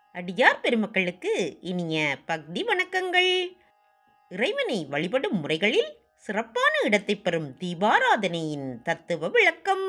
அடியார் பெருமக்களுக்கு இனிய பக்தி வணக்கங்கள் இறைவனை வழிபடும் முறைகளில் சிறப்பான இடத்தை பெறும் தீபாராதனையின் தத்துவ விளக்கம்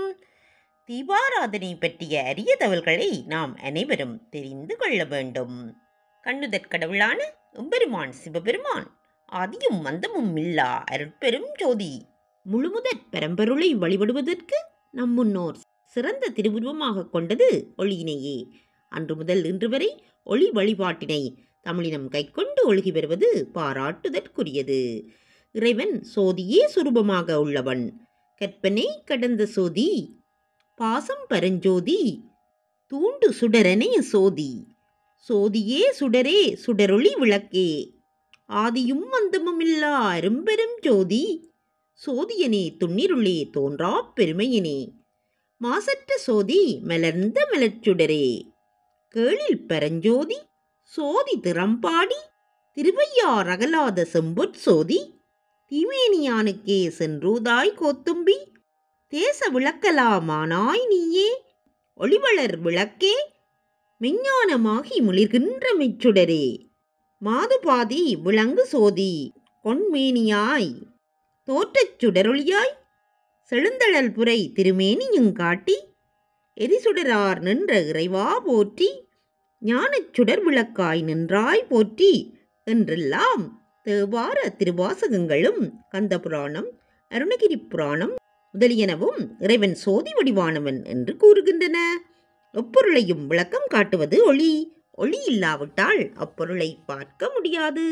தீபாராதனை பற்றிய அரிய தகவல்களை நாம் அனைவரும் தெரிந்து கொள்ள வேண்டும் கண்ணுதற் கடவுளான எம்பெருமான் சிவபெருமான் ஆதியும் மந்தமும் இல்லா அருட்பெரும் ஜோதி முழுமுதற் பரம்பொருளை வழிபடுவதற்கு நம் முன்னோர் சிறந்த திருவுருவமாக கொண்டது ஒளியினையே அன்று முதல் இன்று வரை ஒளி வழிபாட்டினை தமிழினம் கைக்கொண்டு ஒழுகி வருவது பாராட்டுதற்குரியது இறைவன் சோதியே சுரூபமாக உள்ளவன் கற்பனை கடந்த சோதி பாசம் பரஞ்சோதி தூண்டு சுடரனே சோதி சோதியே சுடரே சுடரொளி விளக்கே ஆதியும் அந்தமுமில்லா அரும்பெரும் ஜோதி சோதியனே துண்ணிருளே தோன்றா பெருமையினே மாசற்ற சோதி மலர்ந்த மலர்ச்சுடரே கேளில் பரஞ்சோதி சோதி திறம்பாடி திருவையார் அகலாத செம்பொற் சோதி தீமேனியானுக்கே சென்றூதாய் கோத்தும்பி தேச விளக்கலாமானாய் நீயே ஒளிவளர் விளக்கே மெஞ்ஞானமாகி மிளிர்கின்ற மெச்சுடரே மாதுபாதி விளங்கு சோதி பொன்மேனியாய் தோற்றச் சுடரொளியாய் செழுந்தழல் புரை திருமேனியுங் காட்டி எரிசுடரார் நின்ற இறைவா போற்றி ஞானச் சுடர் விளக்காய் நின்றாய் போற்றி என்றெல்லாம் தேவார திருவாசகங்களும் கந்த புராணம் அருணகிரி புராணம் முதலியனவும் இறைவன் சோதி வடிவானவன் என்று கூறுகின்றன எப்பொருளையும் விளக்கம் காட்டுவது ஒளி ஒளி இல்லாவிட்டால் அப்பொருளை பார்க்க முடியாது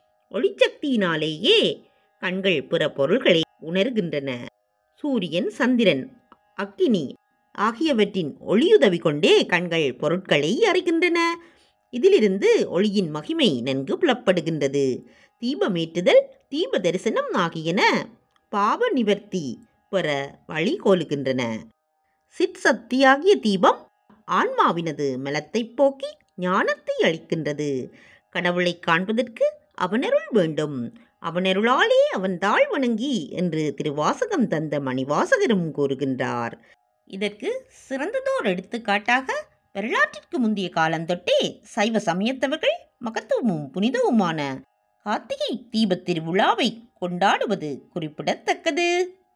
ஒளிச்சக்தியினாலேயே கண்கள் பிற பொருள்களை உணர்கின்றன சூரியன் சந்திரன் அக்கினி ஆகியவற்றின் ஒளியுதவி கொண்டே கண்கள் பொருட்களை அறிகின்றன இதிலிருந்து ஒளியின் மகிமை நன்கு புலப்படுகின்றது தீபமேற்றுதல் தீப தரிசனம் ஆகியன பாவ நிவர்த்தி பெற வழிகோலுகின்றன சிற்சக்தியாகிய தீபம் ஆன்மாவினது மலத்தை போக்கி ஞானத்தை அளிக்கின்றது கடவுளை காண்பதற்கு அவனருள் வேண்டும் அவனருளாலே அவன் தாழ் வணங்கி என்று திருவாசகம் தந்த மணிவாசகரும் கூறுகின்றார் இதற்கு சிறந்ததோர் எடுத்துக்காட்டாக வரலாற்றிற்கு முந்தைய காலந்தொட்டே சைவ சமயத்தவர்கள் மகத்துவமும் புனிதவுமான கார்த்திகை தீபத் திருவிழாவை கொண்டாடுவது குறிப்பிடத்தக்கது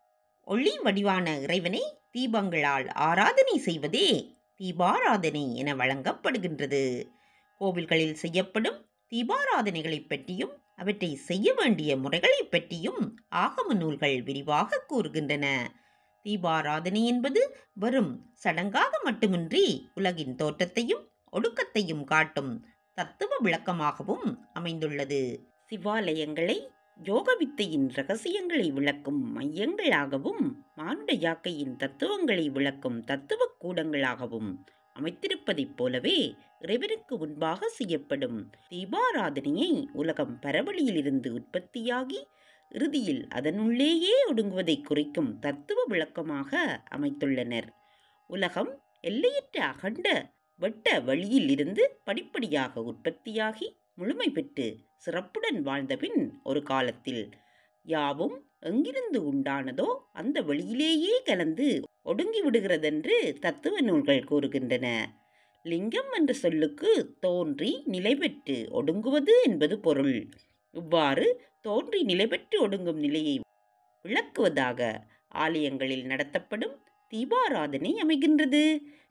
ஒளி வடிவான இறைவனை தீபங்களால் ஆராதனை செய்வதே தீபாராதனை என வழங்கப்படுகின்றது கோவில்களில் செய்யப்படும் தீபாராதனைகளைப் பற்றியும் அவற்றை செய்ய வேண்டிய முறைகளைப் பற்றியும் ஆகம நூல்கள் விரிவாக கூறுகின்றன தீபாராதனை என்பது வெறும் சடங்காக மட்டுமின்றி உலகின் தோற்றத்தையும் ஒடுக்கத்தையும் காட்டும் தத்துவ விளக்கமாகவும் அமைந்துள்ளது சிவாலயங்களை யோக வித்தையின் ரகசியங்களை விளக்கும் மையங்களாகவும் மானுட யாக்கையின் தத்துவங்களை விளக்கும் தத்துவ கூடங்களாகவும் அமைத்திருப்பதைப் போலவே இறைவனுக்கு முன்பாக செய்யப்படும் தீபாராதனையை உலகம் பரவழியிலிருந்து உற்பத்தியாகி இறுதியில் அதனுள்ளேயே ஒடுங்குவதை குறிக்கும் தத்துவ விளக்கமாக அமைத்துள்ளனர் உலகம் எல்லையற்ற அகண்ட வெட்ட வழியில் இருந்து படிப்படியாக உற்பத்தியாகி முழுமை பெற்று சிறப்புடன் வாழ்ந்தபின் ஒரு காலத்தில் யாவும் எங்கிருந்து உண்டானதோ அந்த வழியிலேயே கலந்து ஒடுங்கி விடுகிறதென்று தத்துவ நூல்கள் கூறுகின்றன லிங்கம் என்ற சொல்லுக்கு தோன்றி நிலை பெற்று ஒடுங்குவது என்பது பொருள் இவ்வாறு தோன்றி நிலை பெற்று ஒடுங்கும் நிலையை விளக்குவதாக ஆலயங்களில் நடத்தப்படும் தீபாராதனை அமைகின்றது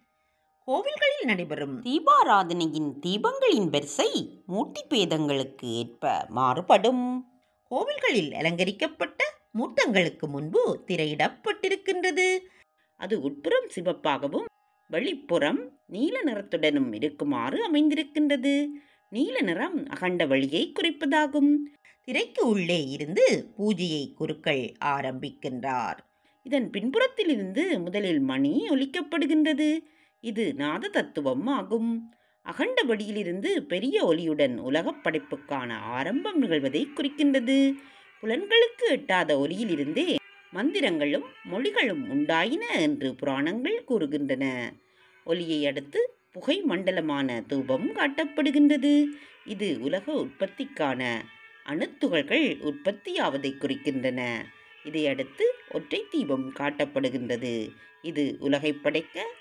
கோவில்களில் நடைபெறும் தீபாராதனையின் தீபங்களின் வரிசை மூர்த்தி பேதங்களுக்கு ஏற்ப மாறுபடும் கோவில்களில் அலங்கரிக்கப்பட்ட மூர்த்தங்களுக்கு முன்பு திரையிடப்பட்டிருக்கின்றது அது உட்புறம் சிவப்பாகவும் வெளிப்புறம் நீல நிறத்துடனும் இருக்குமாறு அமைந்திருக்கின்றது நீல நிறம் அகண்ட வழியை குறிப்பதாகும் திரைக்கு உள்ளே இருந்து பூஜையை குருக்கள் ஆரம்பிக்கின்றார் இதன் பின்புறத்திலிருந்து முதலில் மணி ஒலிக்கப்படுகின்றது இது நாத தத்துவம் ஆகும் அகண்ட வழியிலிருந்து பெரிய ஒலியுடன் உலகப் படைப்புக்கான ஆரம்பம் நிகழ்வதை குறிக்கின்றது புலன்களுக்கு எட்டாத ஒலியிலிருந்தே மந்திரங்களும் மொழிகளும் உண்டாயின என்று புராணங்கள் கூறுகின்றன ஒலியை அடுத்து புகை மண்டலமான தூபம் காட்டப்படுகின்றது இது உலக உற்பத்திக்கான அணுத்துகள்கள் உற்பத்தியாவதை குறிக்கின்றன இதையடுத்து ஒற்றை தீபம் காட்டப்படுகின்றது இது உலகை படைக்க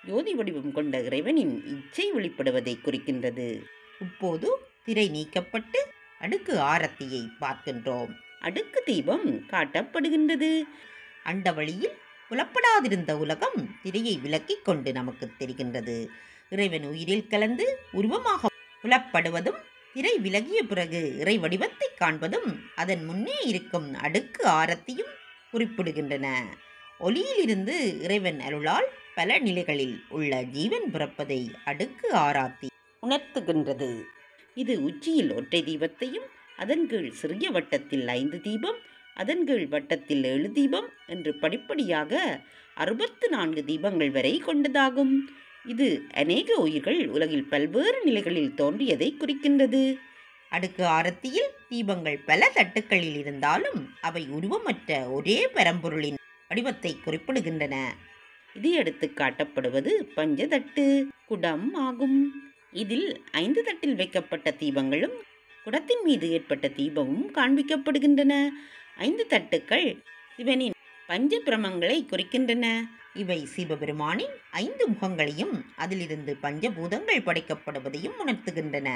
ஜோதி வடிவம் கொண்ட இறைவனின் இச்சை வெளிப்படுவதை குறிக்கின்றது இப்போது திரை நீக்கப்பட்டு அடுக்கு ஆரத்தியை பார்க்கின்றோம் அடுக்கு தீபம் காட்டப்படுகின்றது அண்டவழியில் புலப்படாதிருந்த உலகம் திரையை விலக்கிக் கொண்டு நமக்கு தெரிகின்றது இறைவன் உயிரில் கலந்து உருவமாக புலப்படுவதும் திரை விலகிய பிறகு இறை வடிவத்தை காண்பதும் அதன் முன்னே இருக்கும் அடுக்கு ஆரத்தியும் குறிப்பிடுகின்றன ஒளியிலிருந்து இறைவன் அருளால் பல நிலைகளில் உள்ள ஜீவன் பிறப்பதை அடுக்கு ஆராத்தி உணர்த்துகின்றது இது உச்சியில் ஒற்றை தீபத்தையும் அதன் கீழ் சிறிய வட்டத்தில் ஐந்து தீபம் அதன் கீழ் வட்டத்தில் ஏழு தீபம் என்று படிப்படியாக அறுபத்து நான்கு தீபங்கள் வரை கொண்டதாகும் இது அநேக உயிர்கள் உலகில் பல்வேறு நிலைகளில் தோன்றியதை குறிக்கின்றது அடுக்கு ஆரத்தியில் தீபங்கள் பல தட்டுக்களில் இருந்தாலும் அவை உருவமற்ற ஒரே பரம்பொருளின் வடிவத்தை குறிப்பிடுகின்றன இதையடுத்து காட்டப்படுவது பஞ்சதட்டு குடம் ஆகும் இதில் ஐந்து தட்டில் வைக்கப்பட்ட தீபங்களும் குடத்தின் மீது ஏற்பட்ட தீபமும் காண்பிக்கப்படுகின்றன ஐந்து தட்டுக்கள் சிவனின் பஞ்ச பிரமங்களை குறிக்கின்றன இவை சிவபெருமானின் ஐந்து முகங்களையும் அதிலிருந்து பஞ்சபூதங்கள் படைக்கப்படுவதையும் உணர்த்துகின்றன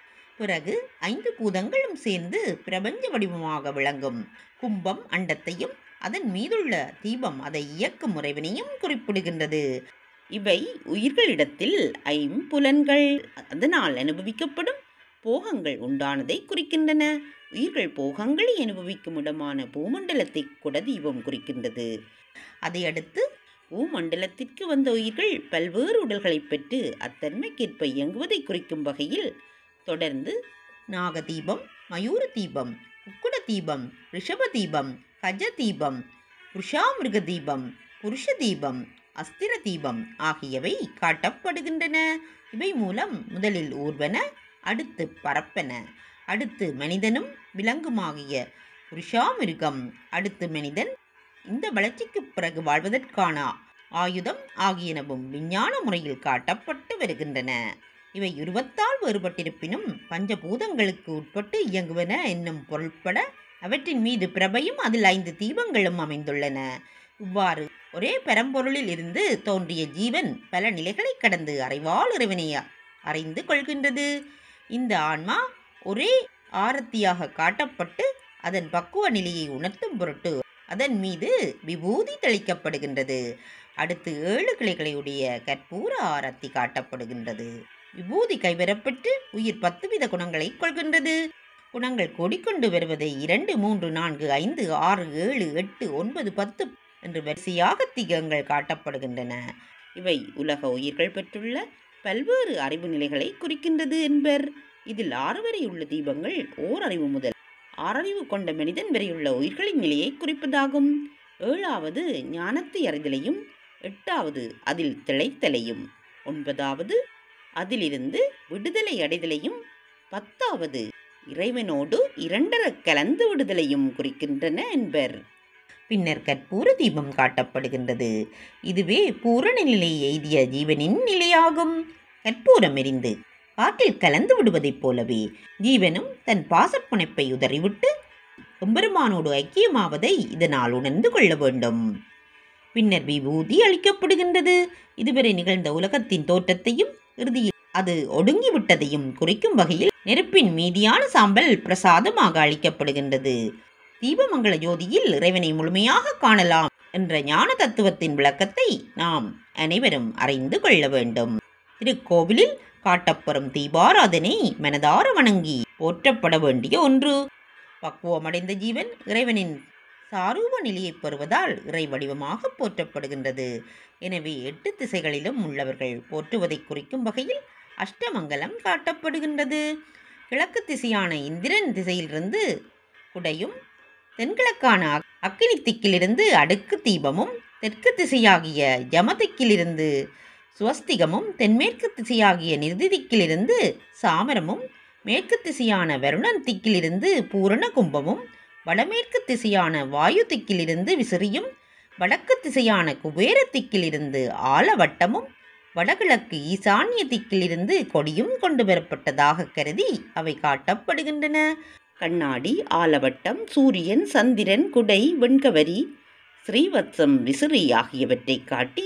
பிறகு ஐந்து பூதங்களும் சேர்ந்து பிரபஞ்ச வடிவமாக விளங்கும் கும்பம் அண்டத்தையும் அதன் மீதுள்ள தீபம் அதை இயக்கும் முறைவினையும் குறிப்பிடுகின்றது இவை உயிர்களிடத்தில் ஐம்புலன்கள் அதனால் அனுபவிக்கப்படும் போகங்கள் உண்டானதை குறிக்கின்றன உயிர்கள் போகங்களை அனுபவிக்கும் இடமான பூமண்டலத்தை குடதீபம் குறிக்கின்றது அதையடுத்து பூமண்டலத்திற்கு வந்த உயிர்கள் பல்வேறு உடல்களைப் பெற்று அத்தன்மைக்கேற்ப இயங்குவதை குறிக்கும் வகையில் தொடர்ந்து நாக தீபம் மயூர தீபம் குக்குட தீபம் ரிஷப தீபம் கஜ தீபம் புருஷாமிருக தீபம் புருஷ தீபம் அஸ்திர தீபம் ஆகியவை காட்டப்படுகின்றன இவை மூலம் முதலில் ஊர்வன அடுத்து பரப்பன அடுத்து மனிதனும் விலங்குமாகிய புருஷாமிருகம் அடுத்து மனிதன் இந்த வளர்ச்சிக்கு பிறகு வாழ்வதற்கான ஆயுதம் ஆகியனவும் விஞ்ஞான முறையில் காட்டப்பட்டு வருகின்றன இவை உருவத்தால் வேறுபட்டிருப்பினும் பஞ்சபூதங்களுக்கு உட்பட்டு இயங்குவன என்னும் பொருள்பட அவற்றின் மீது பிரபையும் அதில் ஐந்து தீபங்களும் அமைந்துள்ளன இவ்வாறு ஒரே பரம்பொருளில் இருந்து தோன்றிய ஜீவன் பல நிலைகளை கடந்து அறிவால் இறைவனை அறிந்து கொள்கின்றது இந்த ஆன்மா ஒரே ஆரத்தியாக காட்டப்பட்டு அதன் பக்குவ நிலையை உணர்த்தும் பொருட்டு அதன் மீது விபூதி தெளிக்கப்படுகின்றது அடுத்து ஏழு கிளைகளையுடைய கற்பூர ஆரத்தி காட்டப்படுகின்றது விபூதி கைவரப்பட்டு உயிர் பத்து வித குணங்களை கொள்கின்றது குணங்கள் கொடிக்கொண்டு வருவதை இரண்டு மூன்று நான்கு ஐந்து ஆறு ஏழு எட்டு ஒன்பது பத்து என்று வரிசையாக திகங்கள் காட்டப்படுகின்றன இவை உலக உயிர்கள் பெற்றுள்ள பல்வேறு அறிவு நிலைகளை குறிக்கின்றது என்பர் இதில் ஆறு வரை உள்ள தீபங்கள் ஓர் அறிவு முதல் ஆறறிவு கொண்ட மனிதன் வரையுள்ள உயிர்களின் நிலையை குறிப்பதாகும் ஏழாவது ஞானத்தை அறிதலையும் எட்டாவது அதில் திளைத்தலையும் ஒன்பதாவது அதிலிருந்து விடுதலை அடைதலையும் பத்தாவது இறைவனோடு இரண்டர கலந்து விடுதலையும் குறிக்கின்றன என்பர் பின்னர் கற்பூர தீபம் காட்டப்படுகின்றது இதுவே பூரண நிலை எய்திய ஜீவனின் நிலையாகும் கற்பூரம் எரிந்து காற்றில் கலந்து விடுவதைப் போலவே ஜீவனும் தன் பாசப்புணைப்பை உதறிவிட்டு எம்பெருமானோடு ஐக்கியமாவதை இதனால் உணர்ந்து கொள்ள வேண்டும் பின்னர் விபூதி அளிக்கப்படுகின்றது இதுவரை நிகழ்ந்த உலகத்தின் தோற்றத்தையும் இறுதியில் அது ஒடுங்கிவிட்டதையும் குறிக்கும் வகையில் நெருப்பின் மீதியான சாம்பல் பிரசாதமாக அளிக்கப்படுகின்றது தீபமங்கல ஜோதியில் இறைவனை முழுமையாக காணலாம் என்ற ஞான தத்துவத்தின் விளக்கத்தை நாம் அனைவரும் அறிந்து கொள்ள வேண்டும் திருக்கோவிலில் காட்டப்பெறும் தீபாராதனை மனதார வணங்கி போற்றப்பட வேண்டிய ஒன்று பக்குவமடைந்த ஜீவன் இறைவனின் சாரூப நிலையைப் பெறுவதால் இறை வடிவமாக போற்றப்படுகின்றது எனவே எட்டு திசைகளிலும் உள்ளவர்கள் போற்றுவதை குறிக்கும் வகையில் அஷ்டமங்கலம் காட்டப்படுகின்றது கிழக்கு திசையான இந்திரன் திசையிலிருந்து குடையும் தென்கிழக்கான அக்- அக்கினி திக்கிலிருந்து அடுக்கு தீபமும் தெற்கு திசையாகிய யம திக்கிலிருந்து சுவஸ்திகமும் தென்மேற்கு திசையாகிய நிருதி திக்கிலிருந்து சாமரமும் மேற்கு திசையான வருணன் திக்கிலிருந்து பூரண கும்பமும் வடமேற்கு திசையான வாயு திக்கிலிருந்து விசிறியும் வடக்கு திசையான குபேர திக்கிலிருந்து ஆலவட்டமும் வடகிழக்கு ஈசான்ய திக்கிலிருந்து கொடியும் கொண்டு வரப்பட்டதாக கருதி அவை காட்டப்படுகின்றன கண்ணாடி ஆலவட்டம் சூரியன் சந்திரன் குடை வெண்கவரி ஸ்ரீவத்சம் விசிறி ஆகியவற்றை காட்டி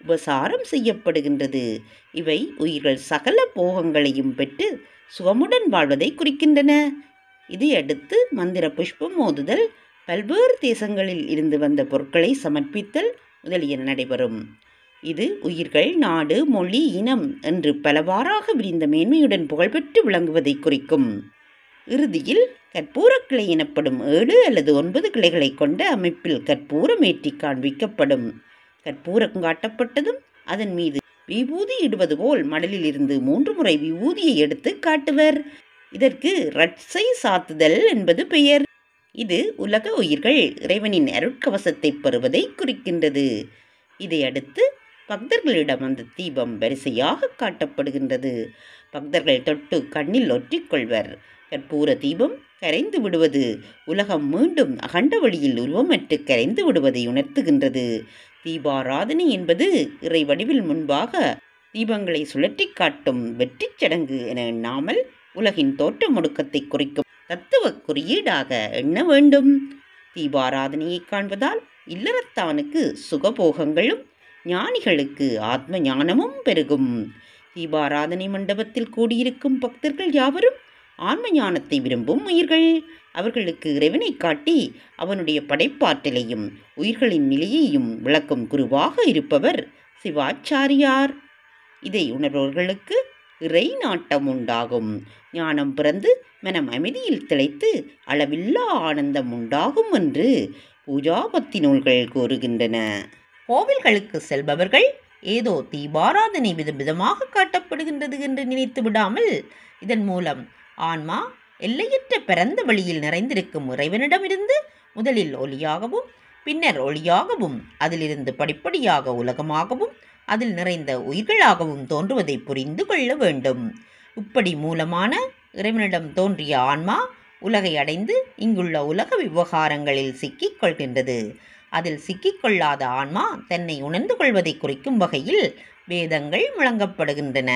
உபசாரம் செய்யப்படுகின்றது இவை உயிர்கள் சகல போகங்களையும் பெற்று சுகமுடன் வாழ்வதை குறிக்கின்றன இதையடுத்து மந்திர புஷ்பம் மோதுதல் பல்வேறு தேசங்களில் இருந்து வந்த பொருட்களை சமர்ப்பித்தல் முதலியன நடைபெறும் இது உயிர்கள் நாடு மொழி இனம் என்று பலவாறாக விரிந்த மேன்மையுடன் புகழ்பெற்று விளங்குவதை குறிக்கும் இறுதியில் கற்பூரக் கிளை எனப்படும் ஏழு அல்லது ஒன்பது கிளைகளை கொண்ட அமைப்பில் கற்பூரம் ஏற்றி காண்பிக்கப்படும் கற்பூரம் காட்டப்பட்டதும் அதன் மீது விபூதி இடுவது போல் மடலில் இருந்து மூன்று முறை விபூதியை எடுத்து காட்டுவர் இதற்கு ரட்சை சாத்துதல் என்பது பெயர் இது உலக உயிர்கள் இறைவனின் அருட்கவசத்தை பெறுவதை குறிக்கின்றது இதையடுத்து பக்தர்களிடம் அந்த தீபம் வரிசையாக காட்டப்படுகின்றது பக்தர்கள் தொட்டு கண்ணில் ஒற்றிக்கொள்வர் கற்பூர தீபம் கரைந்து விடுவது உலகம் மீண்டும் அகண்ட வழியில் உருவமற்று கரைந்து விடுவதை உணர்த்துகின்றது தீபாராதனை என்பது இறை வடிவில் முன்பாக தீபங்களை சுழற்றி காட்டும் வெற்றிச் சடங்கு என எண்ணாமல் உலகின் தோற்ற முடுக்கத்தை குறிக்கும் தத்துவ குறியீடாக எண்ண வேண்டும் தீபாராதனையை காண்பதால் இல்லறத்தானுக்கு சுகபோகங்களும் ஞானிகளுக்கு ஆத்ம ஞானமும் பெருகும் தீபாராதனை மண்டபத்தில் கூடியிருக்கும் பக்தர்கள் யாவரும் ஆன்ம ஞானத்தை விரும்பும் உயிர்கள் அவர்களுக்கு இறைவனை காட்டி அவனுடைய படைப்பாற்றலையும் உயிர்களின் நிலையையும் விளக்கும் குருவாக இருப்பவர் சிவாச்சாரியார் இதை உணர்பவர்களுக்கு இறை நாட்டம் உண்டாகும் ஞானம் பிறந்து மனம் அமைதியில் திளைத்து அளவில்லா ஆனந்தம் உண்டாகும் என்று பூஜாபத்தி நூல்கள் கூறுகின்றன கோவில்களுக்கு செல்பவர்கள் ஏதோ தீபாராதனை விதம் விதமாக காட்டப்படுகின்றது என்று நினைத்து விடாமல் இதன் மூலம் ஆன்மா எல்லையற்ற பிறந்த வழியில் நிறைந்திருக்கும் இறைவனிடமிருந்து முதலில் ஒளியாகவும் பின்னர் ஒளியாகவும் அதிலிருந்து படிப்படியாக உலகமாகவும் அதில் நிறைந்த உயிர்களாகவும் தோன்றுவதை புரிந்து கொள்ள வேண்டும் இப்படி மூலமான இறைவனிடம் தோன்றிய ஆன்மா உலகை அடைந்து இங்குள்ள உலக விவகாரங்களில் சிக்கிக் கொள்கின்றது அதில் சிக்கிக்கொள்ளாத ஆன்மா தன்னை உணர்ந்து கொள்வதை குறிக்கும் வகையில் வேதங்கள் முழங்கப்படுகின்றன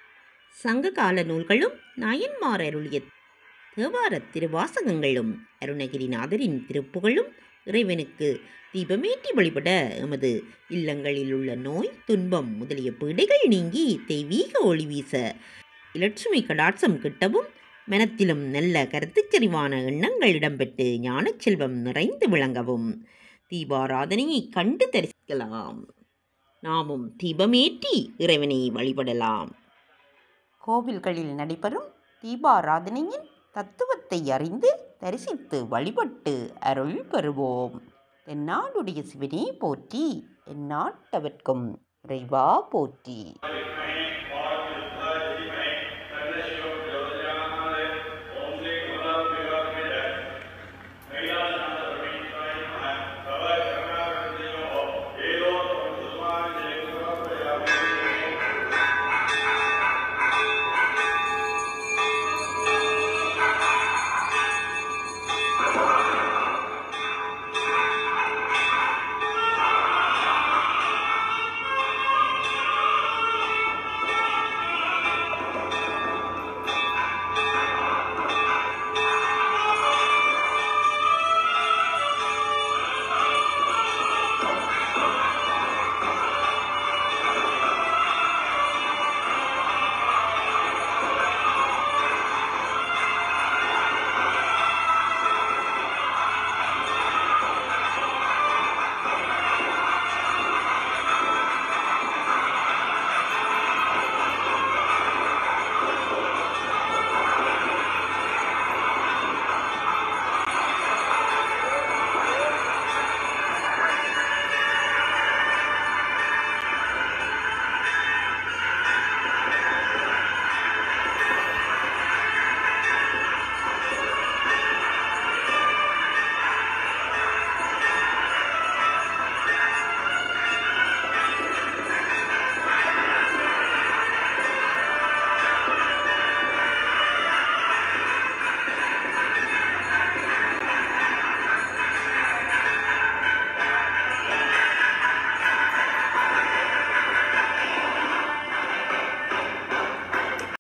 சங்ககால நூல்களும் நாயன்மார் அருளிய தேவார திருவாசகங்களும் அருணகிரிநாதரின் திருப்புகழும் இறைவனுக்கு தீபமேற்றி வழிபட எமது இல்லங்களில் உள்ள நோய் துன்பம் முதலிய பீடைகள் நீங்கி தெய்வீக ஒளி வீச இலட்சுமி கடாட்சம் கிட்டவும் மனத்திலும் நல்ல கருத்துச்செறிவான எண்ணங்கள் இடம்பெற்று ஞானச் செல்வம் நிறைந்து விளங்கவும் தீபாராதனையை கண்டு தரிசிக்கலாம் நாமும் தீபமேற்றி இறைவனை வழிபடலாம் கோவில்களில் நடைபெறும் தீபாராதனையின் தத்துவத்தை அறிந்து தரிசித்து வழிபட்டு அருள் பெறுவோம் தென்னாடுடைய சிவனே போற்றி எந்நாட்டவர்க்கும் இறைவா போற்றி